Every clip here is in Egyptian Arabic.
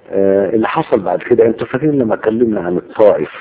آه اللي حصل بعد كده انتوا فاكرين لما اتكلمنا عن الطائف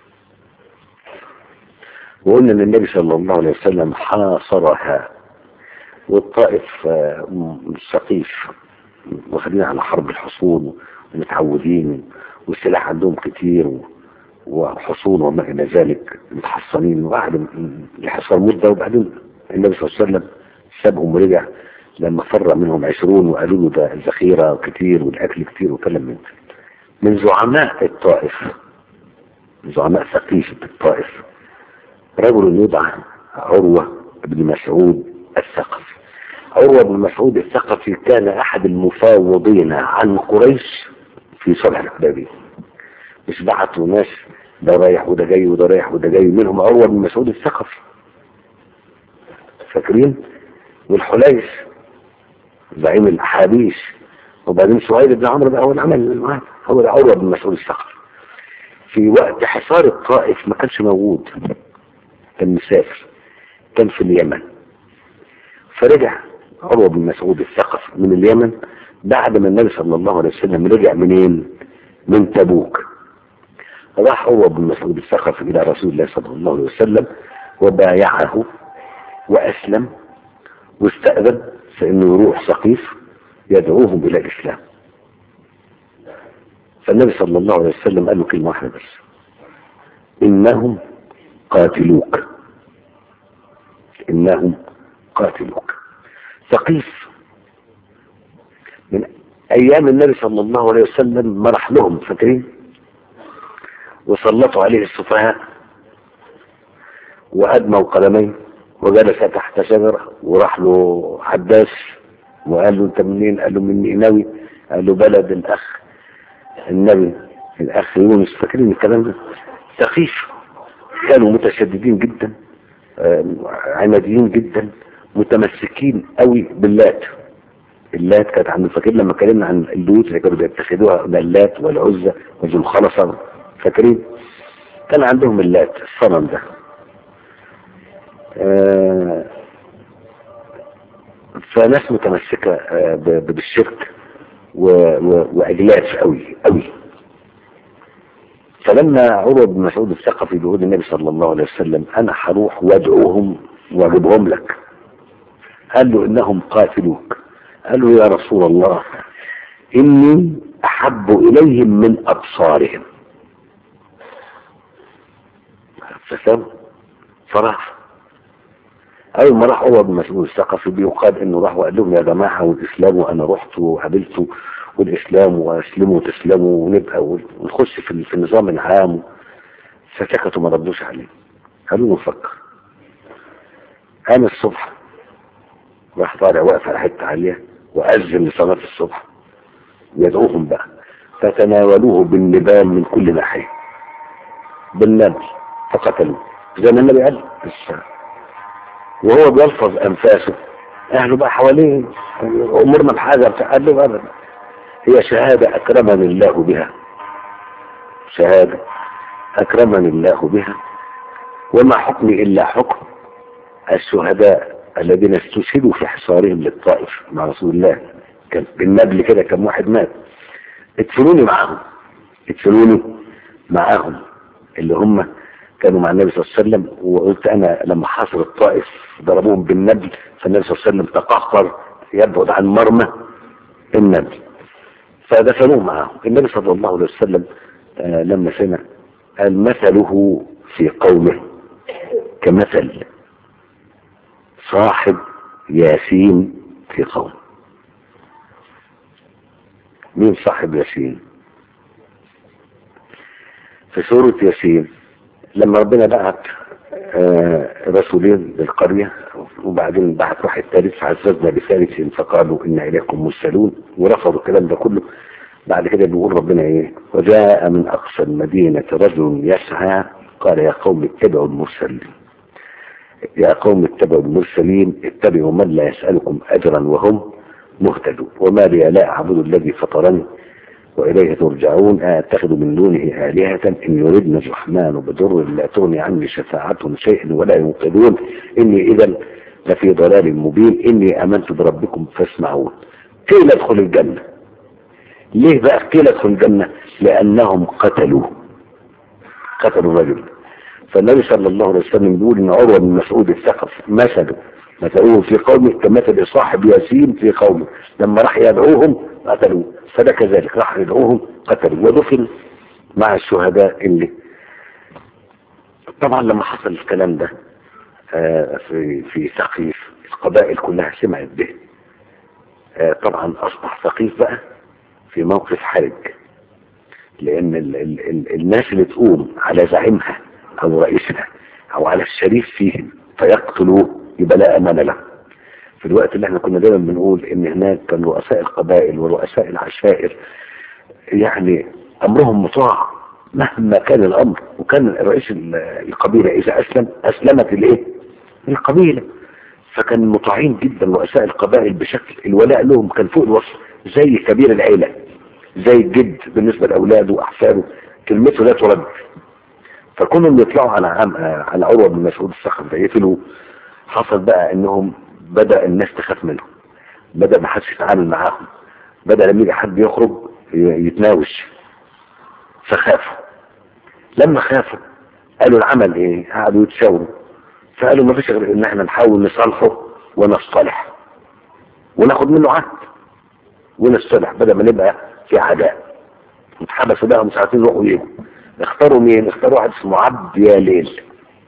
وقلنا ان النبي صلى الله عليه وسلم حاصرها والطائف آه سقيف واخدين على حرب الحصون ومتعودين والسلاح عندهم كتير وحصون وما الى ذلك متحصنين وقعدوا يحصل مده وبعدين النبي صلى الله عليه وسلم سابهم ورجع لما فر منهم عشرون وقالوا له ده الذخيره كتير والاكل كتير وكلام من من زعماء الطائف من زعماء ثقيف الطائف رجل يدعى عروه بن مسعود الثقفي عروة بن مسعود الثقفي كان أحد المفاوضين عن قريش في صلح الحديبية مش بعتوا ناس ده رايح وده جاي وده رايح وده جاي منهم عروة بن مسعود الثقفي فاكرين والحليس زعيم الأحابيش وبعدين سهيل بن عمرو بقى هو اللي عمل معاه هو ده عروة بن مسعود الثقفي في وقت حصار الطائف ما كانش موجود كان مسافر كان في اليمن فرجع عروة بن مسعود الثقفي من اليمن بعد ما النبي صلى الله عليه وسلم رجع منين من تبوك راح عروة بن مسعود الثقفي إلى رسول الله صلى الله عليه وسلم وبايعه وأسلم واستأذن فإنه يروح سقيف يدعوهم إلى الإسلام فالنبي صلى الله عليه وسلم قال له كلمة واحدة بس إنهم قاتلوك إنهم قاتلوك ثقيف من ايام النبي صلى الله عليه وسلم مرح لهم فاكرين وسلطوا عليه السفهاء وادموا قلمين وجلس تحت شجرة وراح له عباس وقال له انت منين قال له من نينوي قال له بلد الاخ النبي الاخ يونس فاكرين الكلام ده ثقيف كانوا متشددين جدا عناديين جدا متمسكين قوي باللات اللات كانت عند فاكرين لما اتكلمنا عن البيوت اللي كانوا بيتخذوها اللات والعزة وذو الخلصة فاكرين كان عندهم اللات الصنم ده آه فناس متمسكة آه بالشرك وعجلاف قوي قوي فلما عروة بن مسعود الثقفي بيقول النبي صلى الله عليه وسلم انا هروح وادعوهم واجيبهم لك قال له انهم قاتلوك قال له يا رسول الله اني احب اليهم من ابصارهم فسام فراح اول ما راح عروة بن مسعود الثقفي بيقال انه راح وقال لهم يا جماعه والاسلام وانا رحت وقابلته والاسلام واسلموا وتسلموا ونبقى ونخش في في النظام العام فسكتوا ما ردوش عليه قالوا له نفكر قام الصبح راح طالع واقف على حته عاليه واذن لصلاه الصبح يدعوهم بقى فتناولوه بالنبال من كل ناحيه بالنبل فقتلوه زي ما النبي قال وهو بيلفظ انفاسه اهله بقى حواليه امرنا بحاجه قال له ابدا هي شهاده اكرمني الله بها شهاده اكرمني الله بها وما حكمي الا حكم الشهداء الذين استشهدوا في حصارهم للطائف مع رسول الله كان بالنبل كده كم واحد مات ادفنوني معاهم ادفنوني معاهم اللي هم كانوا مع النبي صلى الله عليه وسلم وقلت انا لما حاصر الطائف ضربوهم بالنبل فالنبي صلى الله عليه وسلم تقهقر يبعد عن مرمى النبل فدفنوه معه النبي صلى الله عليه وسلم آه لما سمع قال مثله في قومه كمثل صاحب ياسين في قوم مين صاحب ياسين في سورة ياسين لما ربنا بعت آه رسولين للقرية وبعدين بعت واحد ثالث فعززنا بثالث فقالوا إن إليكم مرسلون ورفضوا الكلام ده كله بعد كده بيقول ربنا إيه وجاء من أقصى المدينة رجل يسعى قال يا قوم اتبعوا المرسلين يا قوم اتبعوا المرسلين اتبعوا من لا يسألكم أجرا وهم مهتدون وما لي لا أعبد الذي فطرني وإليه ترجعون أتخذ من دونه آلهة إن يردنا الرحمن بضر لا تغني عني شفاعتهم شيئا ولا ينقذون إني إذا لفي ضلال مبين إني آمنت بربكم فاسمعون قيل ادخل الجنة ليه بقى قيل ادخل الجنة لأنهم قتلوه قتلوا الرجل فالنبي صلى الله عليه وسلم بيقول ان عروة بن مسعود الثقف مثله مثلوه في قومه كمثل صاحب ياسين في قومه لما راح يدعوهم قتلوه فده كذلك راح يدعوهم قتلوه ودفن مع الشهداء اللي طبعا لما حصل الكلام ده آه في في ثقيف القبائل كلها سمعت به آه طبعا اصبح ثقيف بقى في موقف حرج لان ال ال ال الناس اللي تقوم على زعيمها او رئيسها او على الشريف فيهم فيقتلوه يبقى لا امان له في الوقت اللي احنا كنا دايما بنقول ان هناك كان رؤساء القبائل ورؤساء العشائر يعني امرهم مطاع مهما كان الامر وكان رئيس القبيلة اذا اسلم اسلمت الايه القبيلة فكان مطاعين جدا رؤساء القبائل بشكل الولاء لهم كان فوق الوصف زي كبير العيلة زي الجد بالنسبة لاولاده واحفاده كلمته لا ترد فكونهم يطلعوا على عام على عروة بن مسعود الصخر ده يقتلوا حصل بقى انهم بدأ الناس تخاف منهم بدأ ما حدش يتعامل معاهم بدأ لما يجي حد يخرج يتناوش فخافوا لما خافوا قالوا العمل ايه قعدوا يتشاوروا فقالوا ما فيش غير ان احنا نحاول نصالحه ونصطلح وناخد منه عهد ونصطلح بدل ما نبقى في عداء اتحبسوا بقى مش عارفين يروحوا يجوا اختاروا مين اختاروا واحد اسمه عبد يا ليل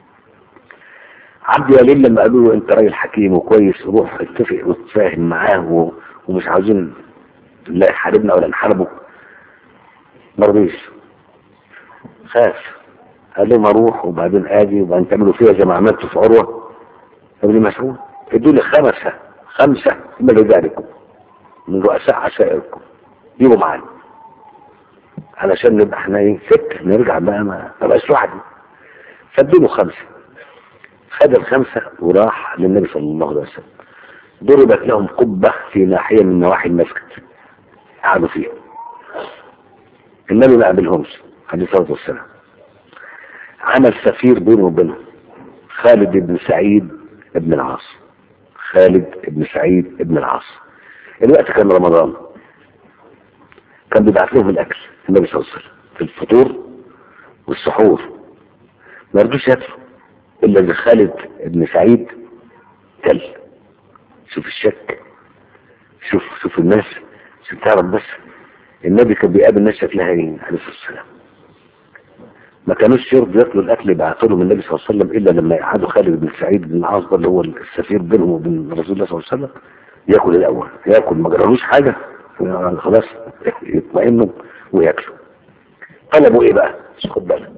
عبد يا ليل لما قالوا له انت راجل حكيم وكويس روح اتفق وتفاهم معاه ومش عاوزين لا يحاربنا ولا نحاربه ما رضيش خاف قال لهم اروح وبعدين اجي وبعدين تعملوا فيها زي ما عملتوا في عروه ابن مسعود ادوا لي خمسه خمسه من رجالكم من رؤساء عشائركم جيبوا معانا علشان نبقى احنا ايه ست نرجع بقى ما تبقاش لوحدي فادوا له خمسه خد الخمسه وراح للنبي صلى الله عليه وسلم ضربت لهم قبه في ناحيه من نواحي المسجد قعدوا فيها النبي ما قابلهمش عليه الصلاه والسلام عمل سفير بينه وبينهم خالد بن سعيد بن العاص خالد بن سعيد بن العاص الوقت كان رمضان كان بيبعت لهم الاكل النبي صلى الله عليه وسلم في الفطور والسحور ما رضوش ياكلوا الا اذا خالد بن سعيد كل شوف الشك شوف شوف الناس عشان تعرف بس النبي كان بيقابل ناس شكلها ايه عليه الصلاه والسلام ما كانوش يرضوا ياكلوا الاكل يبعثوا لهم النبي صلى الله عليه وسلم الا لما يقعدوا خالد بن سعيد بن العاص اللي هو السفير بينهم وبين رسول الله صلى الله عليه وسلم ياكل الاول ياكل ما جرالوش حاجه خلاص يطمئنوا وياكلوا طلبوا ايه بقى خد بالك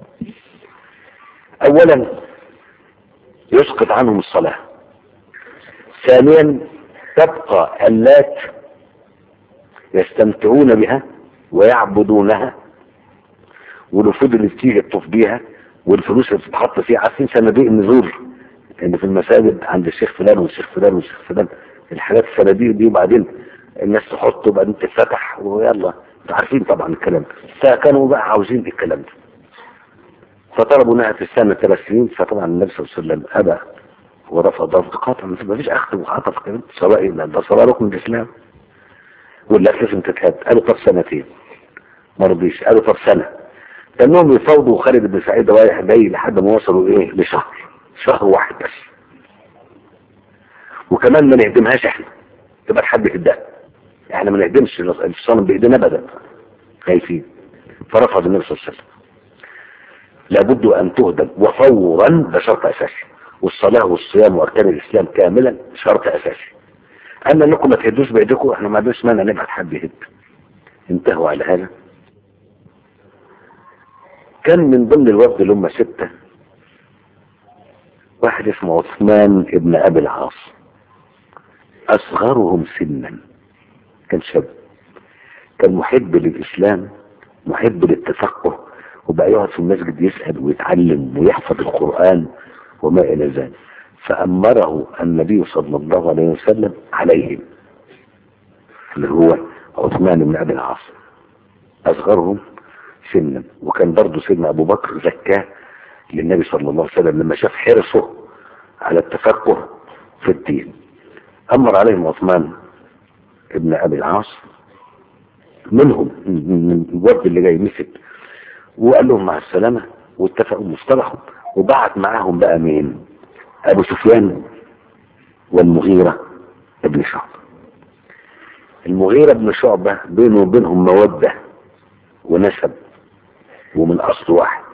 اولا يسقط عنهم الصلاه ثانيا تبقى اللات يستمتعون بها ويعبدونها والوفود اللي بتيجي تطوف بيها والفلوس اللي بتتحط فيها عارفين صناديق النذور اللي في المساجد عند الشيخ فلان والشيخ فلان والشيخ فلان الحاجات الصناديق دي وبعدين الناس تحط وبعدين تتفتح ويلا انتوا عارفين طبعا الكلام ده فكانوا بقى عاوزين الكلام ده فطلبوا انها تستنى ثلاث سنين فطبعا النبي صلى الله عليه وسلم ابى ورفض رفض قاطع ما فيش اخذ وعطى في كلام سواء ده صلاه ركن الاسلام ولا لازم تتهد قالوا طب سنتين ما رضيش قالوا طب سنه كانهم يفاوضوا خالد بن سعيد رايح جاي لحد ما وصلوا ايه لشهر شهر واحد بس وكمان ما نهدمهاش احنا تبقى تحدي الدم احنا ما نهدمش الصنم بايدينا ابدا خايفين فرفض النبي صلى الله عليه وسلم لابد ان تهدم وفورا ده شرط اساسي والصلاه والصيام واركان الاسلام كاملا شرط اساسي اما انكم ما تهدوش بايديكم احنا ما عندناش مانع نبعت حد يهد انتهوا على هذا كان من ضمن الوفد اللي هم ستة واحد اسمه عثمان ابن ابي العاص اصغرهم سنا كان شاب كان محب للاسلام محب للتفقه وبقى يقعد في المسجد يسأل ويتعلم ويحفظ القرآن وما إلى ذلك فأمره النبي صلى الله عليه وسلم عليهم اللي هو عثمان بن أبي العاص أصغرهم سنا وكان برضه سيدنا أبو بكر زكاه للنبي صلى الله عليه وسلم لما شاف حرصه على التفقه في الدين أمر عليهم عثمان ابن أبي العاص منهم من الوفد اللي جاي مسك وقال لهم مع السلامة واتفقوا مصطلحهم وبعت معاهم بقى مين ابو سفيان والمغيرة ابن شعبة المغيرة بن شعبة بينه وبينهم مودة ونسب ومن اصل واحد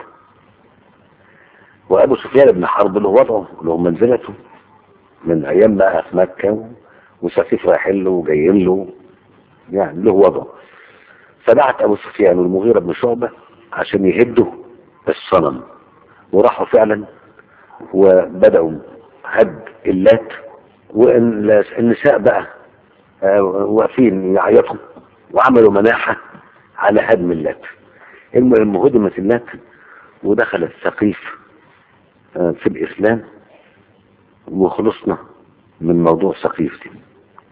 وابو سفيان بن حرب له وضعه له منزلته من ايام بقى في مكة وسفيف رايحين له وجايين له يعني له وضعه فبعت ابو سفيان والمغيرة بن شعبة عشان يهدوا الصنم وراحوا فعلا وبدأوا هد اللات والنساء بقى آه، واقفين يعيطوا وعملوا مناحة على هدم اللات المهم هدمت اللات ودخل الثقيف آه، في الإسلام وخلصنا من موضوع ثقيف دي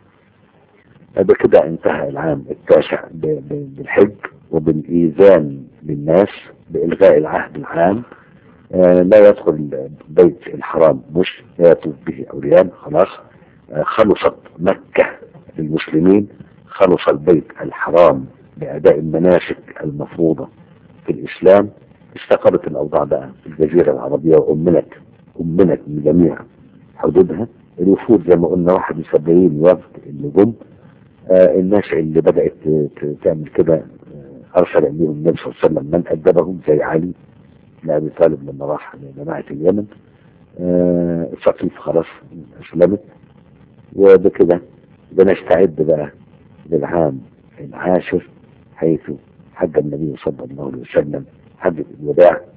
بكده انتهى العام التاسع ب- ب- بالحج وبالإيذان للناس بإلغاء العهد العام آه، لا يدخل بيت الحرام مش لا يطوف به أوليان خلاص آه، خلصت مكة للمسلمين خلص البيت الحرام بأداء المناسك المفروضة في الإسلام استقرت الأوضاع بقى في الجزيرة العربية وأمنت أمنت من جميع حدودها الوفود زي ما قلنا 71 وفد اللي جم آه الناس اللي بدأت ت- ت- تعمل كده آه، أرسل إليهم النبي صلى الله عليه وسلم من أدبهم زي علي بن أبي طالب لما راح لجماعة اليمن آه ثقيف خلاص أسلمت وبكده بنستعد بقى للعام العاشر حيث حج النبي صلى الله عليه وسلم حج الوداع